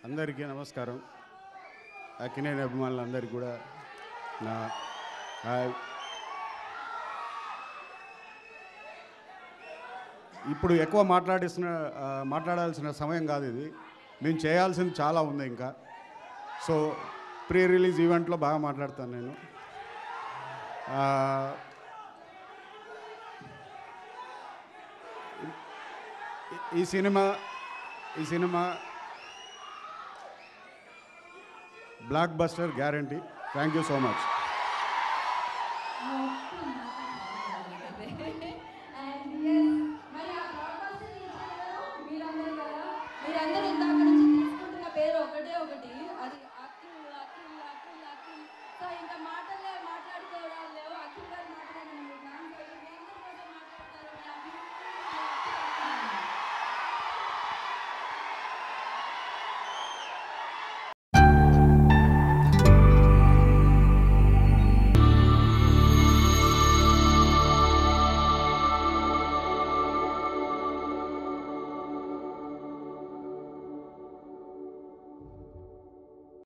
అందరికీ నమస్కారం అక్కినేని అభిమానులందరికీ కూడా నా హాయ్ ఇప్పుడు ఎక్కువ మాట్లాడిస్తున్న ఆ, మాట్లాడాల్సిన సమయం కాదు ఇది మేము చేయాల్సింది చాలా ఉంది ఇంకా సో ప్రీ రిలీజ్ ఈవెంట్లో బాగా మాట్లాడతాను నేను ఆ, ఈ- ఈ సినిమా ఈ సినిమా blockbuster guarantee thank you so much